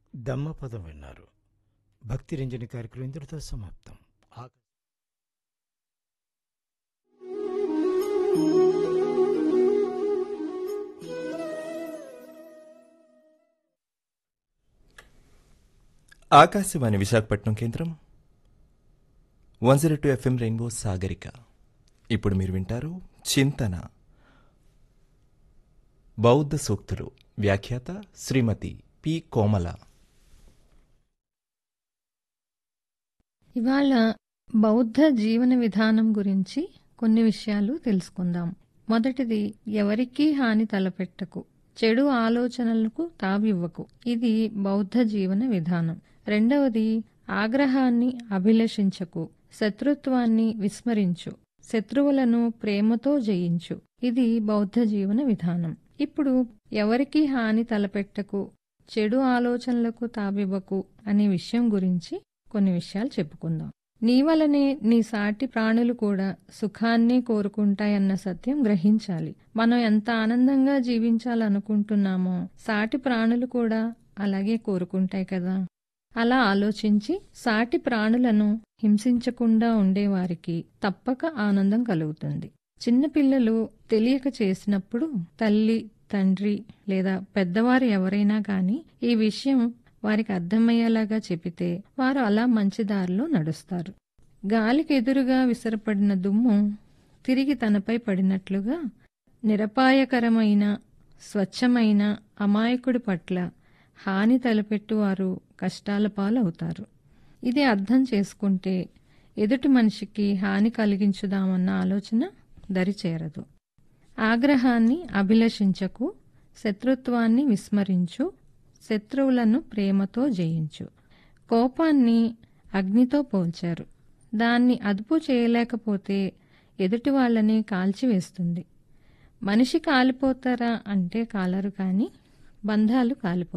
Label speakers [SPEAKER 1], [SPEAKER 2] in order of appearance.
[SPEAKER 1] దమ్మపదం విన్నారు భక్తి రంజని కార్యక్రమం ఇంతటితో సమాప్తం ఆ-
[SPEAKER 2] ఆకాశవాణి విశాఖపట్నం కేంద్రం one zero two FM rainbow Sagarika ఇప్పుడు మీరు వింటారు చింతన బౌద్ధ సూక్తులు వ్యాఖ్యాత శ్రీమతి పి కోమల
[SPEAKER 3] ఇవాళ బౌద్ధ జీవన విధానం గురించి కొన్ని విషయాలు తెలుసుకుందాం మొదటిది ఎవరికీ హాని తలపెట్టకు చెడు ఆలోచనలకు తావివ్వకు ఇది బౌద్ధ జీవన విధానం రెండవది ఆగ్రహాన్ని అభిలషించకు శత్రుత్వాన్ని విస్మరించు శత్రువులను ప్రేమతో జయించు ఇది బౌద్ధ జీవన విధానం ఇప్పుడు ఎవరికీ హాని తలపెట్టకు చెడు ఆలోచనలకు తావివ్వకు అనే విషయం గురించి కొన్ని విషయాలు చెప్పుకుందాం నీ వలనే నీ సాటి ప్రాణులు కూడా సుఖాన్నే కోరుకుంటాయన్న సత్యం గ్రహించాలి మనం ఎంత ఆనందంగా జీవించాలనుకుంటున్నామో సాటి ప్రాణులు కూడా అలాగే కోరుకుంటాయి కదా అలా ఆలోచించి సాటి ప్రాణులను హింసించకుండా ఉండేవారికి తప్పక ఆనందం కలుగుతుంది చిన్నపిల్లలు తెలియక చేసినప్పుడు తల్లి తండ్రి లేదా పెద్దవారు ఎవరైనా గాని ఈ విషయం వారికి అర్థమయ్యేలాగా చెబితే వారు అలా మంచి దారిలో నడుస్తారు గాలికి ఎదురుగా విసరపడిన దుమ్ము తిరిగి తనపై పడినట్లుగా నిరపాయకరమైన స్వచ్ఛమైన అమాయకుడి పట్ల హాని తలపెట్టువారు కష్టాల పాలవుతారు ఇది అర్థం చేసుకుంటే ఎదుటి మనిషికి హాని కలిగించుదామన్న ఆలోచన దరిచేరదు ఆగ్రహాన్ని అభిలషించకు శత్రుత్వాన్ని విస్మరించు శత్రువులను ప్రేమతో జయించు కోపాన్ని అగ్నితో పోల్చారు దాన్ని అదుపు చేయలేకపోతే ఎదుటి వాళ్ళని కాల్చివేస్తుంది మనిషి కాలిపోతారా అంటే కాలరు కానీ బంధాలు కాలిపోతాయి